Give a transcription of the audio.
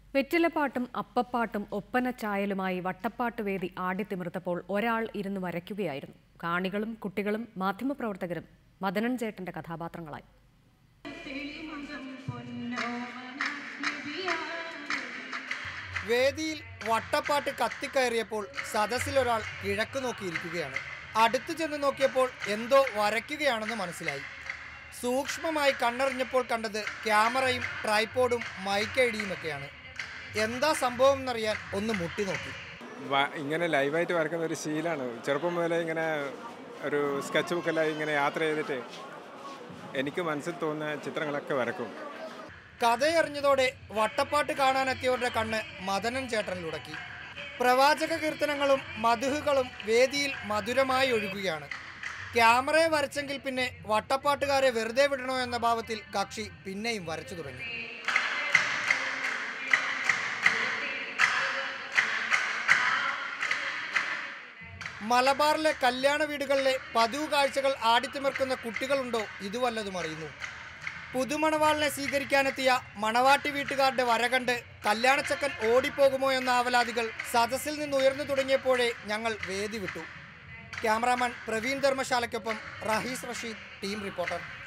വെറ്റിലപ്പാട്ടും അപ്പപ്പാട്ടും ഒപ്പന ചായലുമായി വട്ടപ്പാട്ട് വേദി ആടിത്തിമിർത്തപ്പോൾ ഒരാൾ ഇരുന്ന് വരയ്ക്കുകയായിരുന്നു കാണികളും കുട്ടികളും മാധ്യമപ്രവർത്തകരും മദനൻ ചേട്ടന്റെ കഥാപാത്രങ്ങളായി വേദിയിൽ വട്ടപ്പാട്ട് കത്തിക്കയറിയപ്പോൾ സദസ്സിൽ ഒരാൾ കിഴക്ക് നോക്കിയിരിക്കുകയാണ് അടുത്തു ചെന്ന് നോക്കിയപ്പോൾ എന്തോ വരയ്ക്കുകയാണെന്ന് മനസ്സിലായി സൂക്ഷ്മമായി കണ്ണെറിഞ്ഞപ്പോൾ കണ്ടത് ക്യാമറയും ട്രൈപോഡും മൈക്കൈഡിയും ഒക്കെയാണ് എന്താ സംഭവം എന്നറിയാൻ ഒന്ന് മുട്ടി നോക്കി വ- ഇങ്ങനെ ലൈവായിട്ട് വരക്കുന്ന ഒരു ശീലമാണ് ചെറുപ്പം മുതലേ ഇങ്ങനെ ഒരു സ്കെച്ച് ബുക്കെല്ലാം ഇങ്ങനെ യാത്ര ചെയ്തിട്ട് എനിക്ക് മനസ്സിൽ തോന്നുന്ന ചിത്രങ്ങളൊക്കെ വരക്കും കഥയറിഞ്ഞതോടെ വട്ടപ്പാട്ട് കാണാനെത്തിയവരുടെ കണ്ണ് മദനൻ ചേട്ടനിലുടക്കി പ്രവാചക കീർത്തനങ്ങളും മധുഹുകളും വേദിയിൽ മധുരമായി ഒഴുകുകയാണ് ക്യാമറയെ വരച്ചെങ്കിൽ പിന്നെ വട്ടപ്പാട്ടുകാരെ വെറുതെ വിടണോ എന്ന ഭാവത്തിൽ കക്ഷി പിന്നെയും വരച്ചു തുടങ്ങി മലബാറിലെ കല്യാണ വീടുകളിലെ പതിവ് കാഴ്ചകൾ ആടിത്തിമിർക്കുന്ന കുട്ടികളുണ്ടോ ഇത് വല്ലതും അറിയുന്നു പുതുമണവാളിനെ സ്വീകരിക്കാനെത്തിയ മണവാട്ടി വീട്ടുകാരുടെ വര കണ്ട് കല്യാണച്ചക്കൻ ഓടിപ്പോകുമോ എന്ന ആവലാതികൾ സദസ്സിൽ നിന്ന് ഉയർന്നു തുടങ്ങിയപ്പോഴേ ഞങ്ങൾ വേദി വിട്ടു ക്യാമറാമാൻ പ്രവീൺ ധർമ്മശാലയ്ക്കൊപ്പം റഹീസ് റഷീദ് ടീം റിപ്പോർട്ടർ